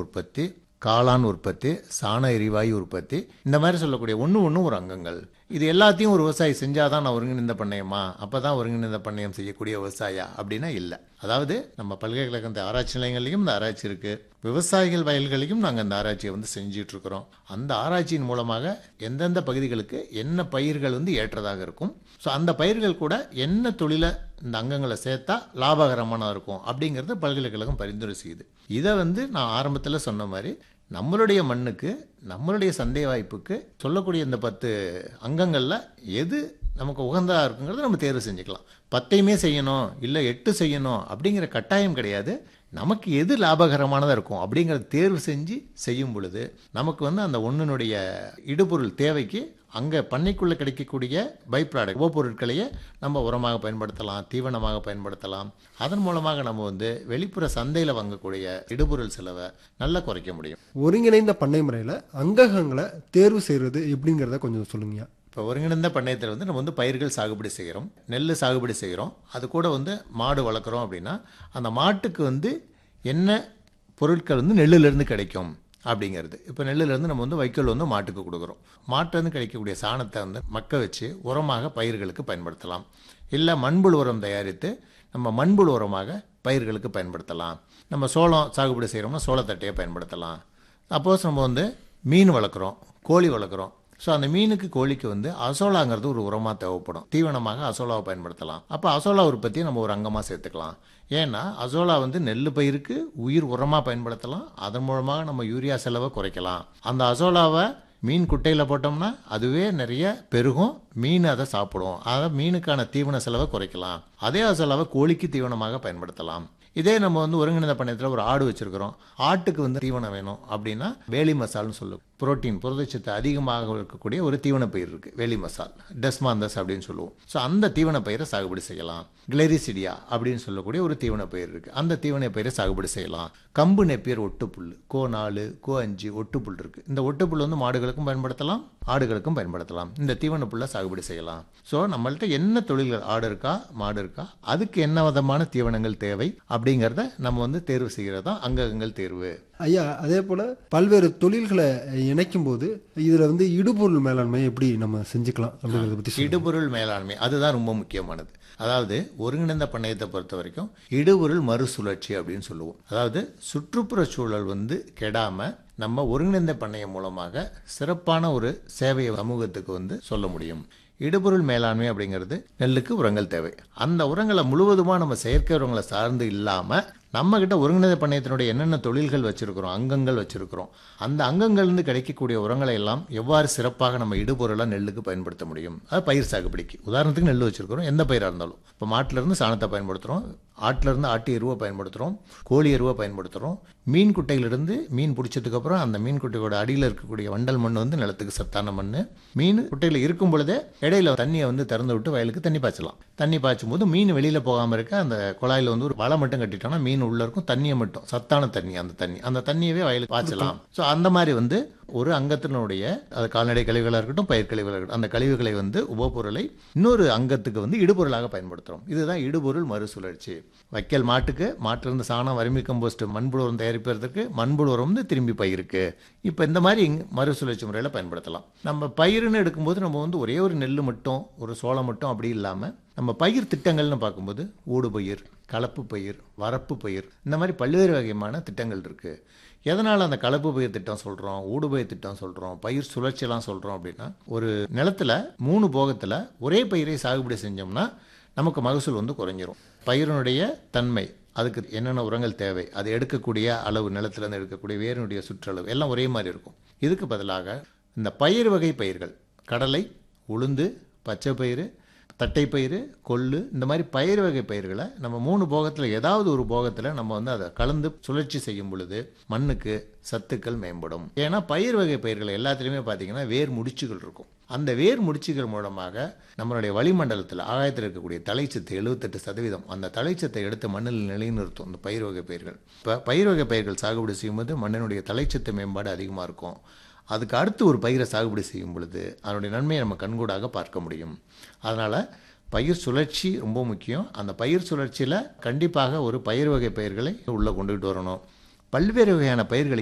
உற்பத்தி காளான் உற்பத்தி சாண எரிவாயு உற்பத்தி இந்த மாதிரி சொல்லக்கூடிய ஒன்று ஒன்று ஒரு அங்கங்கள் இது எல்லாத்தையும் ஒரு விவசாயி செஞ்சாதான் நான் ஒருங்கிணைந்த பண்ணையமா அப்போ தான் ஒருங்கிணைந்த பண்ணையம் செய்யக்கூடிய விவசாயியா அப்படின்னா இல்லை அதாவது நம்ம பல்கலைக்கழக ஆராய்ச்சி நிலையங்களையும் இந்த ஆராய்ச்சி இருக்குது விவசாயிகள் வயல்களையும் நாங்கள் அந்த ஆராய்ச்சியை வந்து செஞ்சுட்டு இருக்கிறோம் அந்த ஆராய்ச்சியின் மூலமாக எந்தெந்த பகுதிகளுக்கு என்ன பயிர்கள் வந்து ஏற்றதாக இருக்கும் ஸோ அந்த பயிர்கள் கூட என்ன தொழிலை இந்த அங்கங்களை சேர்த்தா லாபகரமான இருக்கும் அப்படிங்கிறத பல்கலைக்கழகம் பரிந்துரை செய்யுது இதை வந்து நான் ஆரம்பத்தில் சொன்ன மாதிரி நம்மளுடைய மண்ணுக்கு நம்மளுடைய சந்தை வாய்ப்புக்கு சொல்லக்கூடிய இந்த பத்து அங்கங்களில் எது நமக்கு உகந்ததாக இருக்குங்கிறத நம்ம தேர்வு செஞ்சுக்கலாம் பத்தையுமே செய்யணும் இல்லை எட்டு செய்யணும் அப்படிங்கிற கட்டாயம் கிடையாது நமக்கு எது லாபகரமானதாக இருக்கும் அப்படிங்கிறத தேர்வு செஞ்சு செய்யும் பொழுது நமக்கு வந்து அந்த ஒன்றினுடைய இடுபொருள் தேவைக்கு அங்கே பண்ணைக்குள்ளே கிடைக்கக்கூடிய பை ப்ராடக்ட் உபப்பொருட்களையே நம்ம உரமாக பயன்படுத்தலாம் தீவனமாக பயன்படுத்தலாம் அதன் மூலமாக நம்ம வந்து வெளிப்புற சந்தையில் வாங்கக்கூடிய இடுபொருள் செலவை நல்லா குறைக்க முடியும் ஒருங்கிணைந்த பண்ணை முறையில் அங்ககங்களை தேர்வு செய்கிறது எப்படிங்கிறத கொஞ்சம் சொல்லுங்கய்யா இப்போ ஒருங்கிணைந்த பண்ணையத்தில் வந்து நம்ம வந்து பயிர்கள் சாகுபடி செய்கிறோம் நெல் சாகுபடி செய்கிறோம் அது கூட வந்து மாடு வளர்க்குறோம் அப்படின்னா அந்த மாட்டுக்கு வந்து என்ன பொருட்கள் வந்து நெல்லுலேருந்து கிடைக்கும் அப்படிங்கிறது இப்போ நெல்லுலேருந்து நம்ம வந்து வைக்கோல் வந்து மாட்டுக்கு கொடுக்குறோம் மாட்டிலேருந்து கிடைக்கக்கூடிய சாணத்தை வந்து மக்க வச்சு உரமாக பயிர்களுக்கு பயன்படுத்தலாம் இல்லை மண்புழு உரம் தயாரித்து நம்ம மண்புழு உரமாக பயிர்களுக்கு பயன்படுத்தலாம் நம்ம சோளம் சாகுபடி செய்கிறோம்னா சோளத்தட்டையை பயன்படுத்தலாம் சப்போஸ் நம்ம வந்து மீன் வளர்க்குறோம் கோழி வளர்க்குறோம் ஸோ அந்த மீனுக்கு கோழிக்கு வந்து அசோலாங்கிறது ஒரு உரமாக தேவைப்படும் தீவனமாக அசோலாவை பயன்படுத்தலாம் அப்போ அசோலா உற்பத்தியை நம்ம ஒரு அங்கமாக சேர்த்துக்கலாம் ஏன்னா அசோலா வந்து நெல் பயிருக்கு உயிர் உரமாக பயன்படுத்தலாம் அதன் மூலமாக நம்ம யூரியா செலவை குறைக்கலாம் அந்த அசோலாவை மீன் குட்டையில் போட்டோம்னா அதுவே நிறைய பெருகும் மீன் அதை சாப்பிடும் அதை மீனுக்கான தீவன செலவை குறைக்கலாம் அதே அசோலாவை கோழிக்கு தீவனமாக பயன்படுத்தலாம் இதே நம்ம வந்து ஒருங்கிணைந்த பண்ணையத்தில் ஒரு ஆடு வச்சிருக்கிறோம் ஆட்டுக்கு வந்து தீவனம் வேணும் அப்படின்னா வேலி மசால்னு சொல்லுவோம் புரோட்டீன் புரதச்சத்து அதிகமாக இருக்கக்கூடிய ஒரு தீவன பயிர் இருக்கு வேலி மசால் டெஸ்மாந்தஸ் அப்படின்னு சொல்லுவோம் ஸோ அந்த தீவன பயிரை சாகுபடி செய்யலாம் கிளரிசிடியா அப்படின்னு சொல்லக்கூடிய ஒரு தீவன பயிர் இருக்கு அந்த தீவன பயிரை சாகுபடி செய்யலாம் கம்பு நெப்பியர் ஒட்டுப்புல் கோ நாலு கோ அஞ்சு ஒட்டுப்புல் இருக்கு இந்த ஒட்டுப்புல் வந்து மாடுகளுக்கும் பயன்படுத்தலாம் ஆடுகளுக்கும் பயன்படுத்தலாம் இந்த தீவன புல்லை சாகுபடி செய்யலாம் ஸோ நம்மள்ட்ட என்ன தொழில்கள் ஆடு இருக்கா மாடு இருக்கா அதுக்கு என்ன விதமான தீவனங்கள் தேவை அப்படிங்கிறத நம்ம வந்து தேர்வு செய்கிறது தான் அங்கங்கள் தேர்வு ஐயா அதே போல் பல்வேறு தொழில்களை இணைக்கும் போது இதில் வந்து இடுபொருள் மேலாண்மை எப்படி நம்ம செஞ்சுக்கலாம் அப்படிங்கிறத பற்றி சொல்லுங்க. இடுபொருள் மேலாண்மை அதுதான் ரொம்ப முக்கியமானது அதாவது ஒருங்கிணைந்த பண்ணையத்தை பொறுத்த வரைக்கும் இடுபொருள் மறுசுழற்சி அப்படின்னு சொல்லுவோம் அதாவது சுற்றுப்புற சூழல் வந்து கெடாம நம்ம ஒருங்கிணைந்த பண்ணையம் மூலமாக சிறப்பான ஒரு சேவையை சமூகத்துக்கு வந்து சொல்ல முடியும் இடுபொருள் மேலாண்மை அப்படிங்கிறது நெல்லுக்கு உரங்கள் தேவை அந்த உரங்களை முழுவதுமாக நம்ம செயற்கை உரங்களை சார்ந்து இல்லாமல் நம்ம கிட்ட ஒருங்கிணைந்த பண்ணையத்தினுடைய என்னென்ன தொழில்கள் வச்சிருக்கிறோம் அங்கங்கள் வச்சிருக்கிறோம் அந்த அங்கங்கள்லேருந்து கிடைக்கக்கூடிய உரங்களை எல்லாம் எவ்வாறு சிறப்பாக நம்ம இடுபொருளாக நெல்லுக்கு பயன்படுத்த முடியும் அது பயிர் சாகுபடிக்கு உதாரணத்துக்கு நெல் வச்சிருக்கிறோம் எந்த பயிராக இருந்தாலும் இப்போ மாட்டிலேருந்து சாணத்தை பயன்படுத்துகிறோம் ஆட்டிலேருந்து ஆட்டு எருவை பயன்படுத்துகிறோம் கோழி எருவை பயன்படுத்துகிறோம் மீன் குட்டையிலிருந்து மீன் பிடிச்சதுக்கப்புறம் அந்த மீன் குட்டையோட அடியில் இருக்கக்கூடிய வண்டல் மண் வந்து நிலத்துக்கு சத்தான மண் மீன் குட்டையில் இருக்கும் பொழுதே இடையில தண்ணியை வந்து திறந்து விட்டு வயலுக்கு தண்ணி பாய்ச்சலாம் தண்ணி பாய்ச்சும் போது மீன் வெளியில் போகாமல் இருக்க அந்த குழாயில் வந்து ஒரு வலை மட்டும் கட்டிட்டோம்னா மீன் உள்ள இருக்கும் தண்ணியை மட்டும் சத்தான தண்ணி அந்த தண்ணி அந்த தண்ணியவே வயலுக்கு பாய்ச்சலாம் ஸோ அந்த மாதிரி வந்து ஒரு அங்கத்தினுடைய அது கால்நடை கழிவுகளாக இருக்கட்டும் பயிர் கழிவுகளாக இருக்கட்டும் அந்த கழிவுகளை வந்து உபப்பொருளை இன்னொரு அங்கத்துக்கு வந்து இடுபொருளாக பயன்படுத்துகிறோம் இதுதான் இடுபொருள் மறுசுழற்சி வைக்கல் மாட்டுக்கு மாட்டிலிருந்து சாணம் வறுமை கம்போஸ்ட் மண்புழு உரம் தயாரிப்பதற்கு மண்புழு உரம் வந்து திரும்பி பயிருக்கு இப்போ இந்த மாதிரி இங்க மறுசுழற்சி முறையில் பயன்படுத்தலாம் நம்ம பயிருன்னு எடுக்கும்போது நம்ம வந்து ஒரே ஒரு நெல் மட்டும் ஒரு சோளம் மட்டும் அப்படி இல்லாமல் நம்ம பயிர் திட்டங்கள்னு பார்க்கும்போது ஊடு பயிர் கலப்பு பயிர் வரப்பு பயிர் இந்த மாதிரி பல்வேறு வகையான திட்டங்கள் இருக்குது எதனால் அந்த கலப்பு பயிர் திட்டம் சொல்கிறோம் ஊடுபயிர் திட்டம் சொல்கிறோம் பயிர் சுழற்சியெல்லாம் சொல்கிறோம் அப்படின்னா ஒரு நிலத்தில் மூணு போகத்தில் ஒரே பயிரை சாகுபடி செஞ்சோம்னா நமக்கு மகசூல் வந்து குறைஞ்சிரும் பயிரினுடைய தன்மை அதுக்கு என்னென்ன உரங்கள் தேவை அது எடுக்கக்கூடிய அளவு நிலத்திலேருந்து எடுக்கக்கூடிய வேரினுடைய சுற்றளவு எல்லாம் ஒரே மாதிரி இருக்கும் இதுக்கு பதிலாக இந்த பயிர் வகை பயிர்கள் கடலை உளுந்து பச்சை பயிறு தட்டைப்பயிறு கொள்ளு இந்த மாதிரி பயிர் வகை பயிர்களை நம்ம மூணு போகத்தில் ஏதாவது ஒரு போகத்தில் நம்ம வந்து அதை கலந்து சுழற்சி செய்யும் பொழுது மண்ணுக்கு சத்துக்கள் மேம்படும் ஏன்னா பயிர் வகை பயிர்கள் எல்லாத்துலேயுமே பார்த்தீங்கன்னா வேர் முடிச்சுகள் இருக்கும் அந்த வேர் முடிச்சுகள் மூலமாக நம்மளுடைய வளிமண்டலத்தில் ஆகாயத்தில் இருக்கக்கூடிய தலைச்சத்து எழுபத்தெட்டு சதவீதம் அந்த தலைச்சத்தை எடுத்து மண்ணில் நிலைநிறுத்தும் இந்த பயிர் வகை பயிர்கள் இப்போ பயிர் வகை பயிர்கள் சாகுபடி செய்யும்போது மண்ணினுடைய தலைச்சத்து மேம்பாடு அதிகமாக இருக்கும் அதுக்கு அடுத்து ஒரு பயிரை சாகுபடி செய்யும் பொழுது அதனுடைய நன்மையை நம்ம கண்கூடாக பார்க்க முடியும் அதனால் பயிர் சுழற்சி ரொம்ப முக்கியம் அந்த பயிர் சுழற்சியில் கண்டிப்பாக ஒரு பயிர் வகை பயிர்களை உள்ளே கொண்டுகிட்டு வரணும் பல்வேறு வகையான பயிர்களை